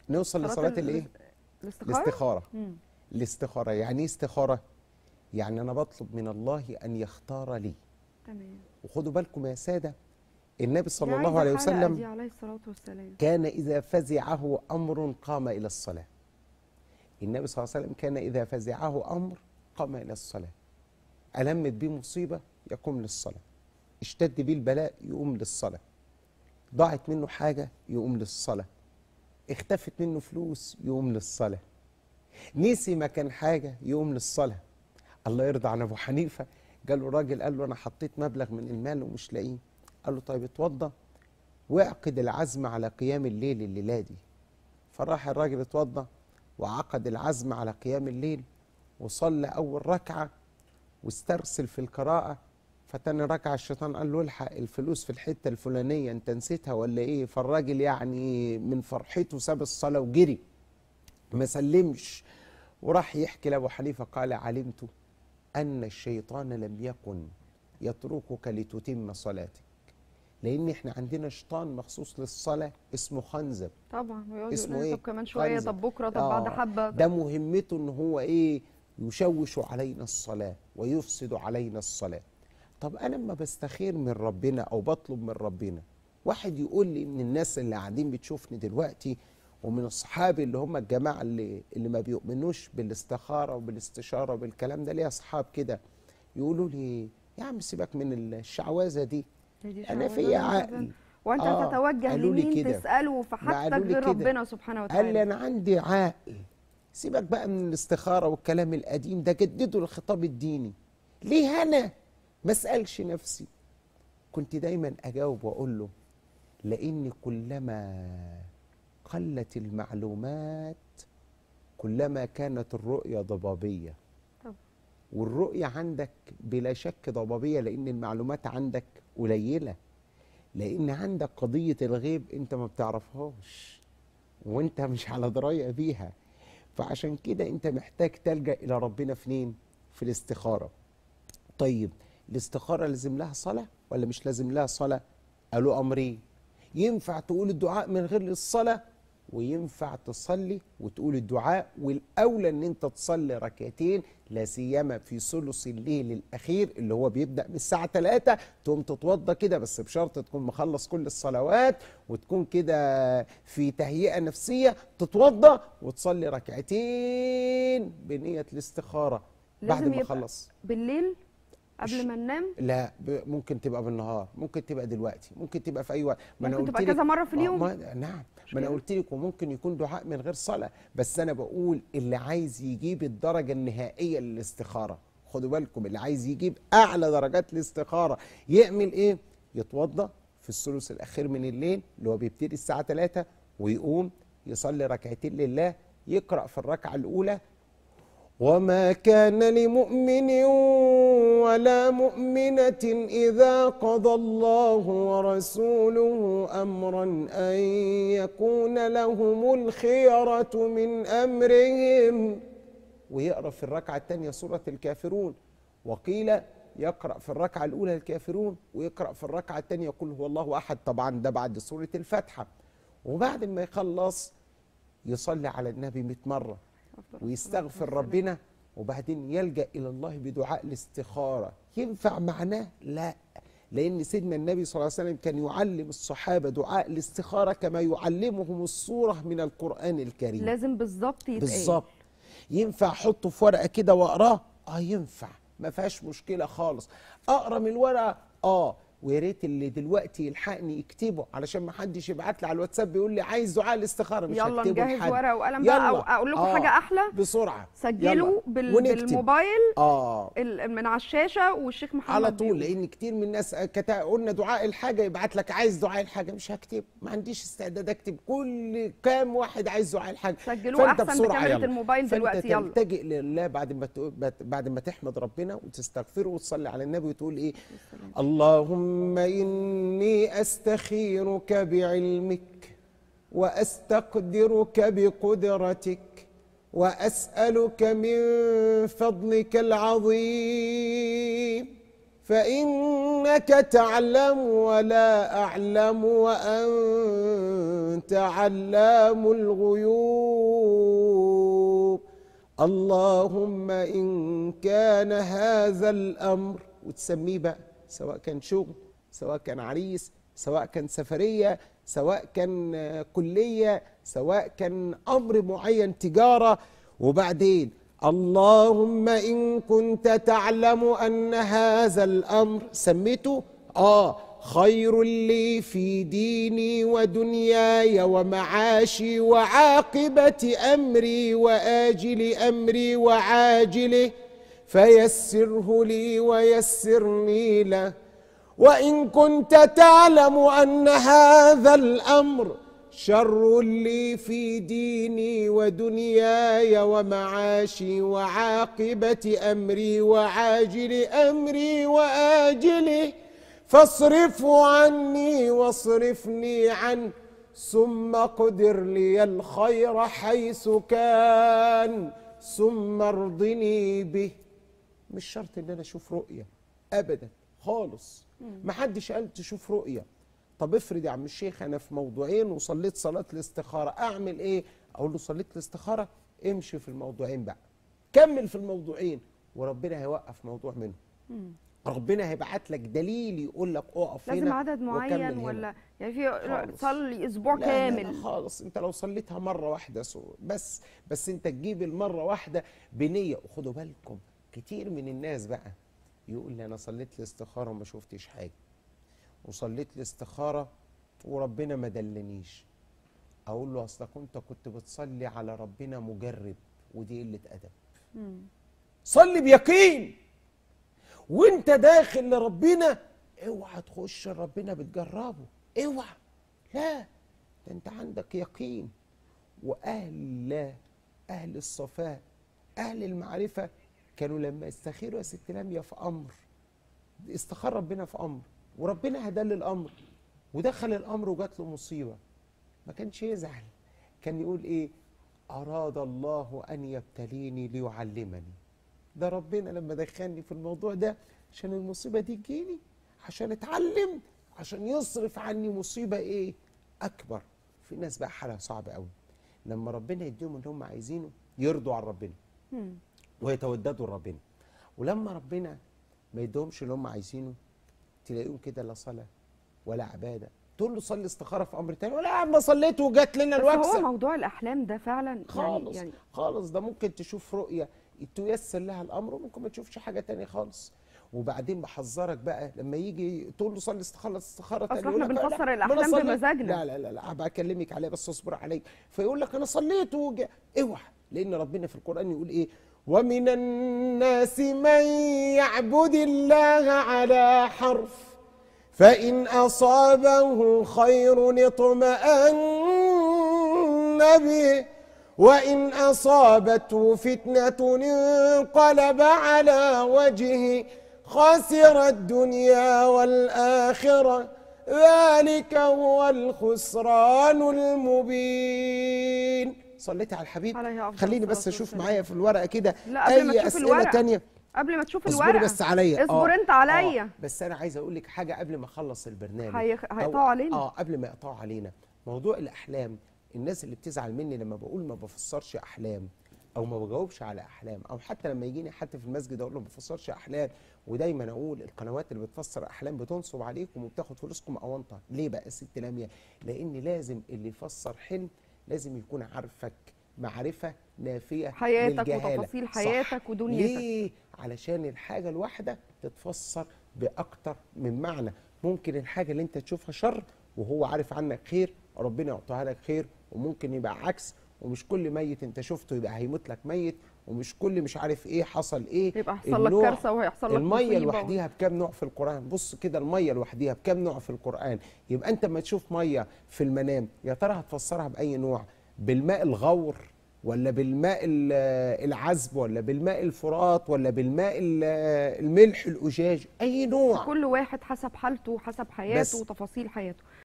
نوصل صلاة لصلاه ال- الايه الاستخاره الاستخاره مم. الاستخاره يعني ايه استخاره يعني انا بطلب من الله ان يختار لي تمام وخدوا بالكم يا ساده النبي دي صلى الله عايزة عليه حلقة وسلم دي عليه الصلاه والسلام كان إذا فزعه أمر قام إلى الصلاة النبي صلى الله عليه وسلم كان إذا فزعه أمر قام إلى الصلاة ألمت به مصيبة يقوم للصلاة اشتد به البلاء يقوم للصلاة ضاعت منه حاجة يقوم للصلاة اختفت منه فلوس يقوم للصلاة نسي مكان حاجة يقوم للصلاة الله يرضى عن أبو حنيفة قال له راجل قال له أنا حطيت مبلغ من المال ومش لاقيه قال له طيب اتوضى واعقد العزم على قيام الليل الليلة دي فراح الراجل اتوضى وعقد العزم على قيام الليل وصلى أول ركعة واسترسل في القراءة فتاني ركعة الشيطان قال له الحق الفلوس في الحتة الفلانية انت نسيتها ولا ايه فالراجل يعني من فرحته ساب الصلاة وجري ما سلمش وراح يحكي لأبو حنيفة قال علمت أن الشيطان لم يكن يتركك لتتم صلاتك لأن احنا عندنا شيطان مخصوص للصلاة اسمه خنزب طبعا ويقعد اسمه يقول لي إيه؟ طب كمان شويه خنزب. طب بكره طب آه، بعد حبه ده مهمته ان هو ايه يشوش علينا الصلاة ويفسد علينا الصلاة طب انا لما بستخير من ربنا او بطلب من ربنا واحد يقول لي ان الناس اللي قاعدين بتشوفني دلوقتي ومن اصحابي اللي هم الجماعه اللي اللي ما بيؤمنوش بالاستخاره وبالاستشاره وبالكلام ده ليه اصحاب كده يقولوا لي يا عم سيبك من الشعوذه دي هي دي انا شعوذة في دي عقل مثلاً. وانت آه، تتوجه قالوا لي لمين كده. تساله في ما حاجتك قالوا لي غير كده. ربنا سبحانه قال لي وتعالى انا عندي عقل سيبك بقى من الاستخاره والكلام القديم ده جددوا الخطاب الديني ليه انا ما اسالش نفسي كنت دايما اجاوب واقول له لان كلما قلت المعلومات كلما كانت الرؤيه ضبابيه طبعا. والرؤيه عندك بلا شك ضبابيه لان المعلومات عندك قليله لان عندك قضيه الغيب انت ما بتعرفهاش وانت مش على درايه بيها فعشان كده انت محتاج تلجا الى ربنا فين في الاستخاره طيب الاستخاره لازم لها صلاه ولا مش لازم لها صلاه قالوا امرين ينفع تقول الدعاء من غير الصلاه وينفع تصلي وتقول الدعاء والاولى ان انت تصلي ركعتين لا سيما في ثلث الليل الاخير اللي هو بيبدا من الساعه 3 تقوم تتوضى كده بس بشرط تكون مخلص كل الصلوات وتكون كده في تهيئه نفسيه تتوضى وتصلي ركعتين بنيه الاستخاره بعد لازم ما يبقى خلص بالليل مش- قبل ما ننام لا ب- ممكن تبقى بالنهار ممكن تبقى دلوقتي ممكن تبقى في اي وقت ما ممكن تبقى قلت لك- كذا مرة في آه، اليوم. ما نعم مش ما انا كده؟ قلت لك وممكن يكون دعاء من غير صلاه بس انا بقول اللي عايز يجيب الدرجه النهائيه للاستخاره خدوا بالكم اللي عايز يجيب اعلى درجات الاستخاره يعمل ايه يتوضا في الثلث الاخير من الليل اللي هو بيبتدي الساعه 3 ويقوم يصلي ركعتين لله يقرا في الركعه الاولى وما كان لمؤمن ولا مؤمنة إذا قضى الله ورسوله أمرا أن يكون لهم الخيرة من أمرهم ويقرأ في الركعة الثانية سورة الكافرون وقيل يقرأ في الركعة الأولى الكافرون ويقرأ في الركعة الثانية يقول هو الله أحد طبعا ده بعد سورة الفاتحة وبعد ما يخلص يصلي على النبي 100 مرة أفضل ويستغفر الصلاة ربنا وبعدين يلجأ إلى الله بدعاء الاستخارة ينفع معناه؟ لا لأن سيدنا النبي صلى الله عليه وسلم كان يعلم الصحابة دعاء الاستخارة كما يعلمهم السورة من القرآن الكريم لازم بالظبط يتقال بالظبط ينفع احطه في ورقه كده واقراه اه ينفع ما فيهاش مشكله خالص اقرا من الورقه اه ويا ريت اللي دلوقتي يلحقني يكتبه علشان ما حدش يبعت لي على الواتساب يقول لي عايز دعاء الاستخاره مش يلا هكتبه نجهز لحد. ورقة وقلم بقى أو يلا. أقول لكم حاجة أحلى بسرعه سجلوا يلا. بال... ونكتب. بالموبايل اه ال- من على الشاشه والشيخ محمد على طول بيقول. لان كتير من الناس كتا قلنا دعاء الحاجه يبعت لك عايز دعاء الحاجه مش هكتب ما عنديش استعداد اكتب كل كام واحد عايز دعاء الحاجه سجلوه فأنت أحسن بسرعة بكاميرا يلا. الموبايل فأنت دلوقتي، يلا. تلتجئ لله بعد ما تق- بت- بعد ما تحمد ربنا وتستغفره وتصلي على النبي وتقول ايه اللهم اني استخيرك بعلمك واستقدرك بقدرتك واسالك من فضلك العظيم فإنك تعلم ولا أعلم وأنت علام الغيوب اللهم إن كان هذا الأمر وتسميه بقى سواء كان شغل سواء كان عريس سواء كان سفرية سواء كان آه، كلية سواء كان أمر معين تجارة وبعدين اللهم إن كنت تعلم أن هذا الأمر سميته آه خير لي في ديني ودنياي ومعاشي وعاقبة أمري وآجل أمري وعاجله فيسره لي ويسرني له وإن كنت تعلم أن هذا الأمر شر لي في ديني ودنياي ومعاشي وعاقبة أمري وعاجل أمري وآجله فاصرفه عني واصرفني عنه ثم قدر لي الخير حيث كان ثم ارضني به مش شرط ان انا اشوف رؤيه ابدا خالص ما حدش قال تشوف رؤيه طب افرض يا عم الشيخ انا في موضوعين وصليت صلاه الاستخاره اعمل ايه اقول له صليت الاستخاره امشي في الموضوعين بقى كمل في الموضوعين وربنا هيوقف موضوع منهم ربنا هيبعت لك دليل يقول لك اقف لازم هنا عدد وكمل معين هنا. ولا يعني في خالص. صلي اسبوع لا لا لا كامل خالص انت لو صليتها مره واحده سو بس بس انت تجيب المره واحده بنيه وخدوا بالكم كتير من الناس بقى يقول لي انا صليت الاستخاره وما شفتش حاجه وصليت الاستخاره وربنا ما دلنيش اقول له اصلك انت كنت بتصلي على ربنا مجرب ودي قله ادب صلي بيقين وانت داخل لربنا اوعى تخش ربنا بتجربه اوعى لا ده انت عندك يقين واهل اهل الصفاء اهل المعرفه كانوا لما استخيروا يا ست لميا في امر استخار ربنا في امر وربنا هداه للامر ودخل الامر وجات له مصيبه ما كانش يزعل كان يقول ايه اراد الله ان يبتليني ليعلمني ده ربنا لما دخلني في الموضوع ده عشان المصيبه دي تجيلي عشان اتعلم عشان يصرف عني مصيبه ايه اكبر في ناس بقى حالها صعب قوي لما ربنا يديهم اللي هم عايزينه يرضوا عن ربنا مم. ويتوددوا لربنا ولما ربنا ما يديهمش اللي هم عايزينه تلاقيهم كده لا صلاه ولا عباده تقول له صلي استخاره في امر تاني ولا يا عم صليت وجات لنا بس هو الوكسه موضوع الاحلام ده فعلا خالص يعني, يعني خالص ده ممكن تشوف رؤية تيسر لها الأمر وممكن ما تشوفش حاجة تانية خالص وبعدين بحذرك بقى لما يجي تقول له صلي استخاره استخاره أصل تاني إحنا يقول لك لا، بنفسر ما أنا الأحلام صليت. بمزاجنا. لا لا لا لا هبقى اكلمك عليه بس اصبر عليك فيقول لك انا صليت وجا اوعى لان ربنا في القران يقول ايه ومن الناس من يعبد الله على حرف فإن أصابه خير اطمأن به وإن أصابته فتنة انقلب على وجهه خسر الدنيا والآخرة ذلك هو الخسران المبين صليت على الحبيب عليه أفضل خليني بس الصلاة اشوف والسلام. معايا في الورقة كده لا قبل ما أي تشوف أسئلة الورقة تانية قبل ما تشوف اصبري الورقه بس عليا اصبر انت عليا آه. بس انا عايز اقول لك حاجه قبل ما اخلص البرنامج هيخ- أو- هيقطعوا علينا. اه قبل ما يقطعوا علينا موضوع الاحلام الناس اللي بتزعل مني لما بقول ما بفسرش احلام او ما بجاوبش على احلام او حتى لما يجيني حد في المسجد اقول له ما بفسرش احلام ودايما اقول القنوات اللي بتفسر احلام بتنصب عليكم وبتاخد فلوسكم اونطه ليه بقى يا ست لاميه لان لازم اللي يفسر حلم لازم يكون عارفك معرفه نافيه حياتك للجهالة. وتفاصيل صح. حياتك ودنيتك. ليه علشان الحاجة الواحدة تتفسر بأكتر من معنى ممكن الحاجة اللي انت تشوفها شر وهو عارف عنك خير ربنا يعطيها لك خير وممكن يبقى عكس ومش كل ميت انت شفته يبقى هيموت لك ميت ومش كل مش عارف ايه حصل ايه يبقى هيحصل لك النوع- كارثة وهيحصل لك المية مصيبة. لوحديها بكام نوع في القرآن بص كده المية لوحديها بكام نوع في القرآن يبقى انت لما تشوف مية في المنام يا ترى هتفسرها بأي نوع بالماء الغور ولا بالماء ال- العذب ولا بالماء الفرات ولا بالماء ال- الملح الأجاج أي نوع كل واحد حسب حالته وحسب حياته بس. وتفاصيل حياته